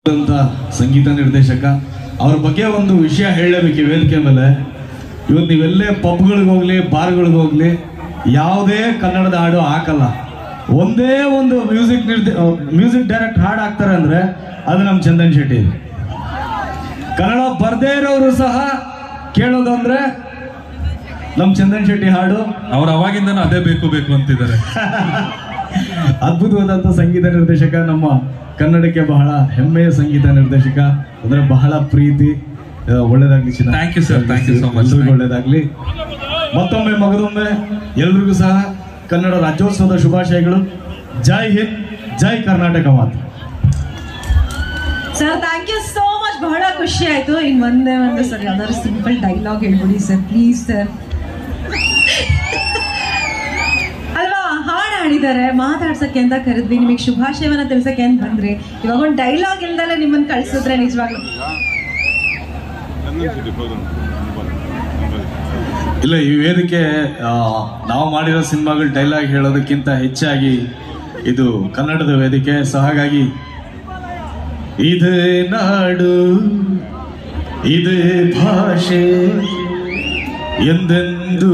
ಅಂತ ಸಂಗೀತ ನಿರ್ದೇಶಕ ಅವ್ರ ಬಗ್ಗೆ ಒಂದು ವಿಷಯ ಹೇಳಬೇಕು ಈ ವೇದಿಕೆ ಮೇಲೆ ಇವತ್ತು ನೀವೆಲ್ಲೇ ಪಬ್ಗಳಿಗೆ ಹೋಗ್ಲಿ ಬಾರ್ಗಳಿಗೆ ಹೋಗ್ಲಿ ಯಾವುದೇ ಕನ್ನಡದ ಹಾಡು ಹಾಕಲ್ಲ ಒಂದೇ ಒಂದು ಮ್ಯೂಸಿಕ್ ನಿರ್ದೇ ಮ್ಯೂಸಿಕ್ ಡೈರೆಕ್ಟ್ ಹಾಡು ಹಾಕ್ತಾರೆ ಅಂದ್ರೆ ಅದು ನಮ್ಮ ಚಂದನ್ ಶೆಟ್ಟಿ ಕನ್ನಡ ಬರ್ದೇ ಇರೋರು ಸಹ ಕೇಳೋದಂದ್ರೆ ನಮ್ಮ ಚಂದನ್ ಶೆಟ್ಟಿ ಹಾಡು ಅವ್ರ ಅವಾಗಿಂದನೂ ಅದೇ ಬೇಕು ಬೇಕು ಅಂತಿದ್ದಾರೆ ಅದ್ಭುತವಾದಂಥ ಸಂಗೀತ ನಿರ್ದೇಶಕ ನಮ್ಮ ಕನ್ನಡಕ್ಕೆ ಬಹಳ ಹೆಮ್ಮೆಯ ಸಂಗೀತ ನಿರ್ದೇಶಕ ಅಂದ್ರೆ ಬಹಳ ಪ್ರೀತಿ ಆ, ಒಳ್ಳೇದಾಗ್ಲಿ ಚಿನ್ನ Thank you, sir. Thank you so much. ಎಲ್ರಿಗೂ ಒಳ್ಳೇದಾಗ್ಲಿ ಮತ್ತೊಮ್ಮೆ ಮಗದೊಮ್ಮೆ ಎಲ್ರಿಗೂ ಸಹ ಕನ್ನಡ ರಾಜ್ಯೋತ್ಸವದ ಶುಭಾಶಯಗಳು ಜೈ ಹಿಂದ್ ಜೈ ಕರ್ನಾಟಕ ಮಾತು sir thank you so much ಬಹಳ ಖುಷಿ ಆಯ್ತು ಇನ್ ಒಂದೇ ಒಂದು ಸರ್ ಯಾವ್ದಾದ್ರು ಸಿಂಪಲ್ ಡೈಲಾಗ್ ಹೇಳ್ಬಿಡಿ ಸರ್ ಪ್ಲೀಸ್ ಸರ್ ಅಲ್ವಾ ಹಾಡು ಹಾಡಿದ್ದಾರೆ ಮಾತಾಡ್ಸಕ್ಕೆ ಅಂತ ಕರೆದ್ವಿ ನಿಮಗೆ ಶುಭಾಶಯವನ್ನ ತಿಳಿಸಕ್ಕೆ ಅಂತ ಬಂದ್ರಿ ಇವಾಗ ಒಂದು ಡೈಲಾಗ್ ಇಲ್ದಲೆ ನಿಮ್ಮನ್ನ ಕಳ್ಸಿದ್ರೆ ನಿಜವಾಗ್ಲೂ ಇಲ್ಲ ಈ ವೇದಿಕೆ ಆ, ನಾವು ಮಾಡಿರೋ ಸಿನಿಮಾಗಳು ಡೈಲಾಗ್ ಹೇಳೋದಕ್ಕಿಂತ ಹೆಚ್ಚಾಗಿ ಇದು ಕನ್ನಡದ ವೇದಿಕೆ ಸೊ ಹಾಗಾಗಿ ಇದೇ ನಾಡು ಇದೇ ಭಾಷೆ ಎಂದೆಂದು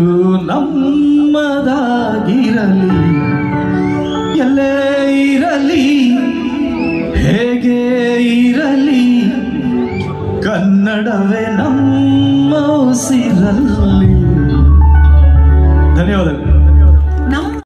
ನಮ್ಮದಾಗಿರಲಿ ಎಲ್ಲೇ ಇರಲಿ ಹೇಗೆ ಇರಲಿ ಕನ್ನಡವೇ ನಮ್ಮ ಉಸಿರಲ್ಲಿ